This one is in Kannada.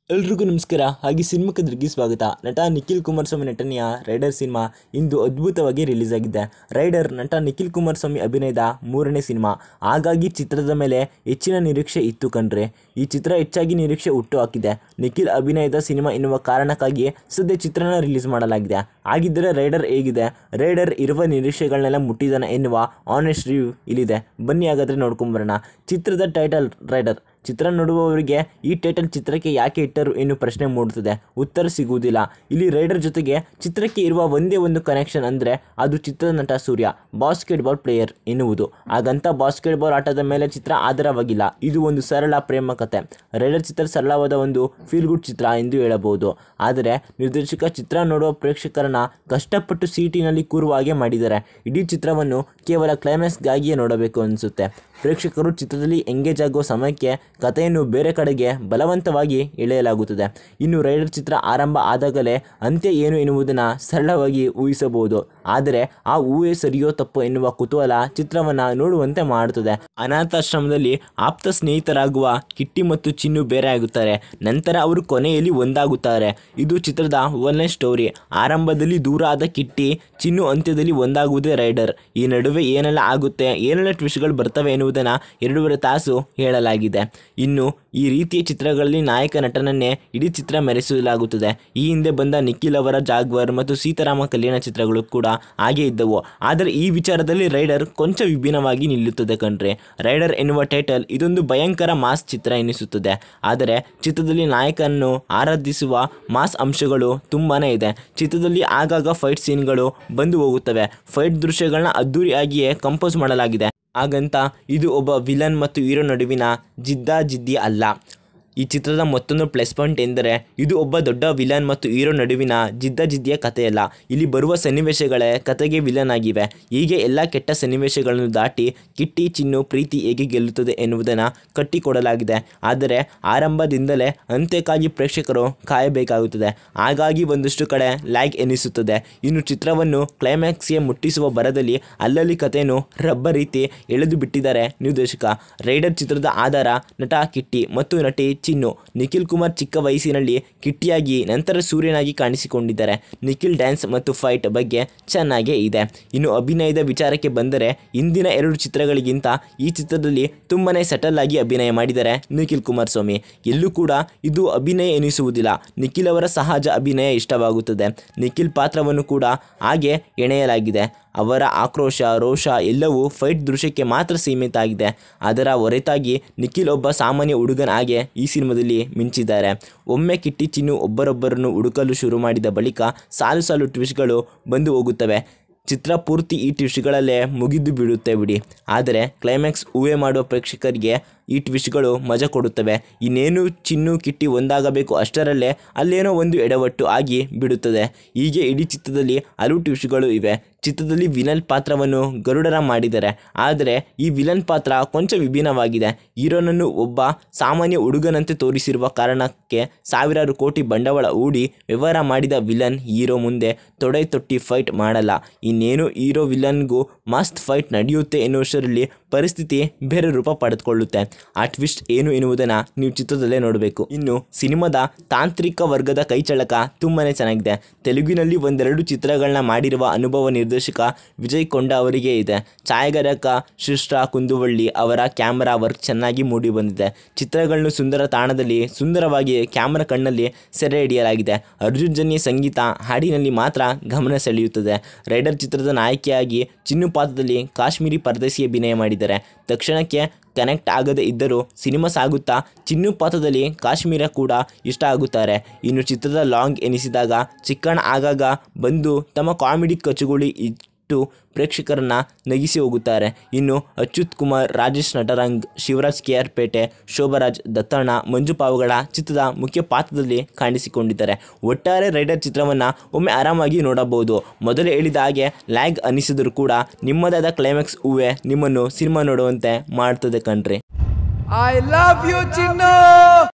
ಎಲ್ರಿಗೂ ನಮಸ್ಕಾರ ಹಾಗೆ ಸಿನಿಮಾ ಕದ್ರಿಗೆ ಸ್ವಾಗತ ನಟ ನಿಖಿಲ್ ಕುಮಾರಸ್ವಾಮಿ ನಟನೆಯ ರೈಡರ್ ಸಿನಿಮಾ ಇಂದು ಅದ್ಭುತವಾಗಿ ರಿಲೀಸ್ ಆಗಿದೆ ರೈಡರ್ ನಟ ನಿಖಿಲ್ ಕುಮಾರಸ್ವಾಮಿ ಅಭಿನಯದ ಮೂರನೇ ಸಿನಿಮಾ ಹಾಗಾಗಿ ಚಿತ್ರದ ಮೇಲೆ ಹೆಚ್ಚಿನ ನಿರೀಕ್ಷೆ ಇತ್ತು ಕಣ್ರೆ ಈ ಚಿತ್ರ ಹೆಚ್ಚಾಗಿ ನಿರೀಕ್ಷೆ ಹುಟ್ಟು ಹಾಕಿದೆ ನಿಖಿಲ್ ಅಭಿನಯದ ಸಿನಿಮಾ ಎನ್ನುವ ಕಾರಣಕ್ಕಾಗಿ ಸದ್ಯ ಚಿತ್ರನ ರಿಲೀಸ್ ಮಾಡಲಾಗಿದೆ ಹಾಗಿದ್ದರೆ ರೈಡರ್ ಹೇಗಿದೆ ರೈಡರ್ ಇರುವ ನಿರೀಕ್ಷೆಗಳನ್ನೆಲ್ಲ ಮುಟ್ಟಿದಾನೆ ಎನ್ನುವ ಆನೆಸ್ಟ್ ರಿವ್ಯೂ ಇಲ್ಲಿದೆ ಬನ್ನಿ ಹಾಗಾದರೆ ನೋಡ್ಕೊಂಬರೋಣ ಚಿತ್ರದ ಟೈಟಲ್ ರೈಡರ್ ಚಿತ್ರ ನೋಡುವವರಿಗೆ ಈ ಟೈಟಲ್ ಚಿತ್ರಕ್ಕೆ ಯಾಕೆ ಇಟ್ಟರು ಎನ್ನುವ ಪ್ರಶ್ನೆ ಮೂಡುತ್ತದೆ ಉತ್ತರ ಸಿಗುವುದಿಲ್ಲ ಇಲ್ಲಿ ರೈಡರ್ ಜೊತೆಗೆ ಚಿತ್ರಕ್ಕೆ ಇರುವ ಒಂದೇ ಒಂದು ಕನೆಕ್ಷನ್ ಅಂದರೆ ಅದು ಚಿತ್ರದ ನಟ ಸೂರ್ಯ ಬಾಸ್ಕೆಟ್ಬಾಲ್ ಪ್ಲೇಯರ್ ಎನ್ನುವುದು ಹಾಗಂತ ಬಾಸ್ಕೆಟ್ಬಾಲ್ ಆಟದ ಮೇಲೆ ಚಿತ್ರ ಆಧಾರವಾಗಿಲ್ಲ ಇದು ಒಂದು ಸರಳ ಪ್ರೇಮ ಕಥೆ ರೈಡರ್ ಚಿತ್ರ ಸರಳವಾದ ಒಂದು ಫೀಲ್ ಗುಡ್ ಚಿತ್ರ ಎಂದು ಹೇಳಬಹುದು ಆದರೆ ನಿರ್ದೇಶಕ ಚಿತ್ರ ನೋಡುವ ಪ್ರೇಕ್ಷಕರನ್ನ ಕಷ್ಟಪಟ್ಟು ಸೀಟಿನಲ್ಲಿ ಕೂರುವ ಹಾಗೆ ಮಾಡಿದ್ದಾರೆ ಇಡೀ ಚಿತ್ರವನ್ನು ಕೇವಲ ಕ್ಲೈಮ್ಯಾಕ್ಸ್ಗಾಗಿಯೇ ನೋಡಬೇಕು ಅನಿಸುತ್ತೆ ಪ್ರೇಕ್ಷಕರು ಚಿತ್ರದಲ್ಲಿ ಎಂಗೇಜ್ ಆಗುವ ಸಮಯಕ್ಕೆ ಕಥೆಯನ್ನು ಬೇರೆ ಕಡೆಗೆ ಬಲವಂತವಾಗಿ ಎಳೆಯಲಾಗುತ್ತದೆ ಇನ್ನು ರೈಡರ್ ಚಿತ್ರ ಆರಂಭ ಆದಾಗಲೇ ಅಂತ್ಯ ಏನು ಎನ್ನುವುದನ್ನು ಸರಳವಾಗಿ ಊಹಿಸಬಹುದು ಆದರೆ ಆ ಊಹೆ ಸರಿಯೋ ತಪ್ಪೋ ಎನ್ನುವ ಕುತೂಹಲ ಚಿತ್ರವನ್ನು ನೋಡುವಂತೆ ಮಾಡುತ್ತದೆ ಅನಾಥಾಶ್ರಮದಲ್ಲಿ ಆಪ್ತ ಸ್ನೇಹಿತರಾಗುವ ಕಿಟ್ಟಿ ಮತ್ತು ಚಿನ್ನು ಬೇರೆ ಆಗುತ್ತಾರೆ ನಂತರ ಅವರು ಕೊನೆಯಲ್ಲಿ ಒಂದಾಗುತ್ತಾರೆ ಇದು ಚಿತ್ರದ ಒನ್ನೇ ಸ್ಟೋರಿ ಆರಂಭದಲ್ಲಿ ದೂರ ಆದ ಕಿಟ್ಟಿ ಚಿನ್ನು ಅಂತ್ಯದಲ್ಲಿ ಒಂದಾಗುವುದೇ ರೈಡರ್ ಈ ನಡುವೆ ಏನೆಲ್ಲ ಆಗುತ್ತೆ ಏನೆಲ್ಲ ಟ್ವಿಸ್ಟ್ಗಳು ಬರ್ತವೆ ಎನ್ನುವುದನ್ನು ಎರಡೂವರೆ ತಾಸು ಹೇಳಲಾಗಿದೆ ಇನ್ನು ಈ ರೀತಿಯ ಚಿತ್ರಗಳಲ್ಲಿ ನಾಯಕ ನಟನನ್ನೇ ಇಡೀ ಚಿತ್ರ ಮೆರೆಸಲಾಗುತ್ತದೆ ಈ ಹಿಂದೆ ಬಂದ ನಿಖಿಲ್ ಅವರ ಜಾಗ್ವರ್ ಮತ್ತು ಸೀತಾರಾಮ ಕಲ್ಯಾಣ ಚಿತ್ರಗಳು ಕೂಡ ಹಾಗೆ ಇದ್ದವು ಆದರೆ ಈ ವಿಚಾರದಲ್ಲಿ ರೈಡರ್ ಕೊಂಚ ವಿಭಿನ್ನವಾಗಿ ನಿಲ್ಲುತ್ತದೆ ಕಣ್ರೆ ರೈಡರ್ ಎನ್ನುವ ಟೈಟಲ್ ಇದೊಂದು ಭಯಂಕರ ಮಾಸ್ ಚಿತ್ರ ಎನಿಸುತ್ತದೆ ಆದರೆ ಚಿತ್ರದಲ್ಲಿ ನಾಯಕನನ್ನು ಆರಾಧಿಸುವ ಮಾಸ್ ಅಂಶಗಳು ತುಂಬಾನೇ ಇದೆ ಚಿತ್ರದಲ್ಲಿ ಆಗಾಗ ಫೈಟ್ ಸೀನ್ಗಳು ಬಂದು ಹೋಗುತ್ತವೆ ಫೈಟ್ ದೃಶ್ಯಗಳನ್ನ ಅದ್ದೂರಿಯಾಗಿಯೇ ಕಂಪೋಸ್ ಮಾಡಲಾಗಿದೆ ಹಾಗಂತ ಇದು ಒಬ್ಬ ವಿಲನ್ ಮತ್ತು ಹೀರೋ ನಡುವಿನ ಜಿದ್ದಾಜಿದ್ದಿ ಅಲ್ಲ ಈ ಚಿತ್ರದ ಮತ್ತೊಂದು ಪ್ಲಸ್ ಪಾಯಿಂಟ್ ಎಂದರೆ ಇದು ಒಬ್ಬ ದೊಡ್ಡ ವಿಲನ್ ಮತ್ತು ಹೀರೋ ನಡುವಿನ ಜಿದ್ದಾಜಿದ್ದಿಯ ಕಥೆಯಲ್ಲ ಇಲ್ಲಿ ಬರುವ ಸನ್ನಿವೇಶಗಳೇ ಕತೆಗೆ ವಿಲನ್ ಆಗಿವೆ ಹೀಗೆ ಎಲ್ಲ ಕೆಟ್ಟ ಸನ್ನಿವೇಶಗಳನ್ನು ದಾಟಿ ಕಿಟ್ಟಿ ಚಿನ್ನು ಪ್ರೀತಿ ಹೇಗೆ ಗೆಲ್ಲುತ್ತದೆ ಎನ್ನುವುದನ್ನು ಕಟ್ಟಿಕೊಡಲಾಗಿದೆ ಆದರೆ ಆರಂಭದಿಂದಲೇ ಅಂತ್ಯಕ್ಕಾಗಿ ಪ್ರೇಕ್ಷಕರು ಕಾಯಬೇಕಾಗುತ್ತದೆ ಹಾಗಾಗಿ ಒಂದಷ್ಟು ಕಡೆ ಲ್ಯಾಗ್ ಎನಿಸುತ್ತದೆ ಇನ್ನು ಚಿತ್ರವನ್ನು ಕ್ಲೈಮ್ಯಾಕ್ಸ್ಗೆ ಮುಟ್ಟಿಸುವ ಬರದಲ್ಲಿ ಅಲ್ಲಲ್ಲಿ ಕಥೆಯನ್ನು ರಬ್ಬ ರೀತಿ ಎಳೆದು ಬಿಟ್ಟಿದ್ದಾರೆ ನಿರ್ದೇಶಕ ರೈಡರ್ ಚಿತ್ರದ ಆಧಾರ ನಟ ಕಿಟ್ಟಿ ಮತ್ತು ನಟಿ ಚಿನ್ನು ನಿಖಿಲ್ ಕುಮಾರ್ ಚಿಕ್ಕ ವಯಸ್ಸಿನಲ್ಲಿ ಕಿಟ್ಟಿಯಾಗಿ ನಂತರ ಸೂರ್ಯನಾಗಿ ಕಾಣಿಸಿಕೊಂಡಿದ್ದಾರೆ ನಿಖಿಲ್ ಡ್ಯಾನ್ಸ್ ಮತ್ತು ಫೈಟ್ ಬಗ್ಗೆ ಚೆನ್ನಾಗೇ ಇದೆ ಇನ್ನು ಅಭಿನಯದ ವಿಚಾರಕ್ಕೆ ಬಂದರೆ ಇಂದಿನ ಎರಡು ಚಿತ್ರಗಳಿಗಿಂತ ಈ ಚಿತ್ರದಲ್ಲಿ ತುಂಬನೇ ಸಟಲ್ ಆಗಿ ಅಭಿನಯ ಮಾಡಿದ್ದಾರೆ ನಿಖಿಲ್ ಕುಮಾರಸ್ವಾಮಿ ಎಲ್ಲೂ ಕೂಡ ಇದು ಅಭಿನಯ ಎನಿಸುವುದಿಲ್ಲ ನಿಖಿಲ್ ಅವರ ಸಹಜ ಅಭಿನಯ ಇಷ್ಟವಾಗುತ್ತದೆ ನಿಖಿಲ್ ಪಾತ್ರವನ್ನು ಕೂಡ ಹಾಗೆ ಎಣೆಯಲಾಗಿದೆ ಅವರ ಆಕ್ರೋಶ ರೋಷ ಎಲ್ಲವೂ ಫೈಟ್ ದೃಶ್ಯಕ್ಕೆ ಮಾತ್ರ ಸೀಮಿತ ಆಗಿದೆ ಅದರ ಹೊರತಾಗಿ ನಿಖಿಲ್ ಒಬ್ಬ ಸಾಮಾನ್ಯ ಹುಡುಗನ ಹಾಗೆ ಈ ಸಿನಿಮಾದಲ್ಲಿ ಮಿಂಚಿದ್ದಾರೆ ಒಮ್ಮೆ ಕಿಟ್ಟಿ ಚಿನ್ನು ಒಬ್ಬರೊಬ್ಬರನ್ನು ಹುಡುಕಲು ಶುರು ಮಾಡಿದ ಬಳಿಕ ಸಾಲು ಸಾಲು ಟ್ವಿಸ್ಟ್ಗಳು ಬಂದು ಹೋಗುತ್ತವೆ ಚಿತ್ರ ಪೂರ್ತಿ ಈ ಟ್ವಿಸ್ಟ್ಗಳಲ್ಲೇ ಮುಗಿದು ಬಿಡುತ್ತೆ ಬಿಡಿ ಆದರೆ ಕ್ಲೈಮ್ಯಾಕ್ಸ್ ಊಹೆ ಮಾಡುವ ಪ್ರೇಕ್ಷಕರಿಗೆ ಈ ಟ್ವಿಸ್ಟ್ಗಳು ಮಜಾ ಕೊಡುತ್ತವೆ ಇನ್ನೇನು ಚಿನ್ನು ಕಿಟ್ಟಿ ಒಂದಾಗಬೇಕು ಅಷ್ಟರಲ್ಲೇ ಅಲ್ಲೇನೋ ಒಂದು ಎಡವಟ್ಟು ಆಗಿ ಬಿಡುತ್ತದೆ ಹೀಗೆ ಇಡೀ ಚಿತ್ರದಲ್ಲಿ ಹಲವು ಟ್ವಿಸ್ಟ್ಗಳು ಇವೆ ಚಿತ್ರದಲ್ಲಿ ವಿಲನ್ ಪಾತ್ರವನ್ನು ಗರುಡರ ಮಾಡಿದ್ದಾರೆ ಆದರೆ ಈ ವಿಲನ್ ಪಾತ್ರ ಕೊಂಚ ವಿಭಿನ್ನವಾಗಿದೆ ಹೀರೋನನ್ನು ಒಬ್ಬ ಸಾಮಾನ್ಯ ಹುಡುಗನಂತೆ ತೋರಿಸಿರುವ ಕಾರಣಕ್ಕೆ ಸಾವಿರಾರು ಕೋಟಿ ಬಂಡವಾಳ ಹೂಡಿ ವ್ಯವಹಾರ ಮಾಡಿದ ವಿಲನ್ ಹೀರೋ ಮುಂದೆ ತೊಡೆ ತೊಟ್ಟಿ ಫೈಟ್ ಮಾಡಲ್ಲ ಇನ್ನೇನು ಹೀರೋ ವಿಲನ್ಗೂ ಮಸ್ತ್ ಫೈಟ್ ನಡೆಯುತ್ತೆ ಎನ್ನುವಷ್ಟರಲ್ಲಿ ಪರಿಸ್ಥಿತಿ ಬೇರೆ ರೂಪ ಪಡೆದುಕೊಳ್ಳುತ್ತೆ ಆ ಟ್ವಿಸ್ಟ್ ಏನು ಎನ್ನುವುದನ್ನು ನೀವು ಚಿತ್ರದಲ್ಲೇ ನೋಡಬೇಕು ಇನ್ನು ಸಿನಿಮಾದ ತಾಂತ್ರಿಕ ವರ್ಗದ ಕೈಚಳಕ ತುಂಬಾನೇ ಚೆನ್ನಾಗಿದೆ ತೆಲುಗಿನಲ್ಲಿ ಒಂದೆರಡು ಚಿತ್ರಗಳನ್ನ ಮಾಡಿರುವ ಅನುಭವ ನಿರ್ದೇಶಕ ವಿಜಯ್ ಕೊಂಡ ಅವರಿಗೆ ಇದೆ ಛಾಯಾಗ್ರಾಹಕ ಶಿಷ್ಟ್ರ ಕುಂದುವಳ್ಳಿ ಅವರ ಕ್ಯಾಮರಾ ವರ್ಕ್ ಚೆನ್ನಾಗಿ ಮೂಡಿ ಬಂದಿದೆ ಚಿತ್ರಗಳನ್ನು ಸುಂದರ ತಾಣದಲ್ಲಿ ಸುಂದರವಾಗಿ ಕ್ಯಾಮರಾ ಕಣ್ಣಲ್ಲಿ ಸೆರೆ ಹಿಡಿಯಲಾಗಿದೆ ಅರ್ಜುನ್ ಜನ್ಯ ಸಂಗೀತ ಹಾಡಿನಲ್ಲಿ ಮಾತ್ರ ಗಮನ ಸೆಳೆಯುತ್ತದೆ ರೈಡರ್ ಚಿತ್ರದ ನಾಯಕಿಯಾಗಿ ಚಿನ್ನು ಪಾತ್ರದಲ್ಲಿ ಕಾಶ್ಮೀರಿ ಪರದೇಸಿ ಅಭಿನಯ ಮಾಡಿದ್ದಾರೆ ತಕ್ಷಣಕ್ಕೆ ಕನೆಕ್ಟ್ ಆಗದೇ ಇದ್ದರೂ ಸಿನಿಮಾ ಸಾಗುತ್ತಾ ಚಿನ್ನು ಪಾತ್ರದಲ್ಲಿ ಕಾಶ್ಮೀರ ಕೂಡ ಇಷ್ಟ ಆಗುತ್ತಾರೆ ಇನ್ನು ಚಿತ್ರದ ಲಾಂಗ್ ಎನಿಸಿದಾಗ ಚಿಕ್ಕಣ್ಣ ಆಗಾಗ ಬಂದು ತಮ್ಮ ಕಾಮಿಡಿ ಕಚುಗುಳಿ ಇಟ್ಟು ಪ್ರೇಕ್ಷಕರನ್ನ ನಗಿಸಿ ಹೋಗುತ್ತಾರೆ ಇನ್ನು ಅಚ್ಯುತ್ ಕುಮಾರ್ ರಾಜೇಶ್ ನಟರಂಗ್ ಶಿವರಾಜ್ ಕೆ ಆರ್ ಪೇಟೆ ಶೋಭರಾಜ್ ದತ್ತಣ್ಣ ಮಂಜು ಪಾವಗಡ ಚಿತ್ರದ ಮುಖ್ಯ ಪಾತ್ರದಲ್ಲಿ ಕಾಣಿಸಿಕೊಂಡಿದ್ದಾರೆ ಒಟ್ಟಾರೆ ರೈಡರ್ ಚಿತ್ರವನ್ನು ಒಮ್ಮೆ ಆರಾಮಾಗಿ ನೋಡಬಹುದು ಮೊದಲೇ ಹೇಳಿದ ಹಾಗೆ ಲ್ಯಾಗ್ ಅನಿಸಿದರೂ ಕೂಡ ನಿಮ್ಮದಾದ ಕ್ಲೈಮ್ಯಾಕ್ಸ್ ಹೂವೆ ನಿಮ್ಮನ್ನು ಸಿನಿಮಾ ನೋಡುವಂತೆ ಮಾಡ್ತದೆ ಕಣ್ರಿ I love you, Chinnu!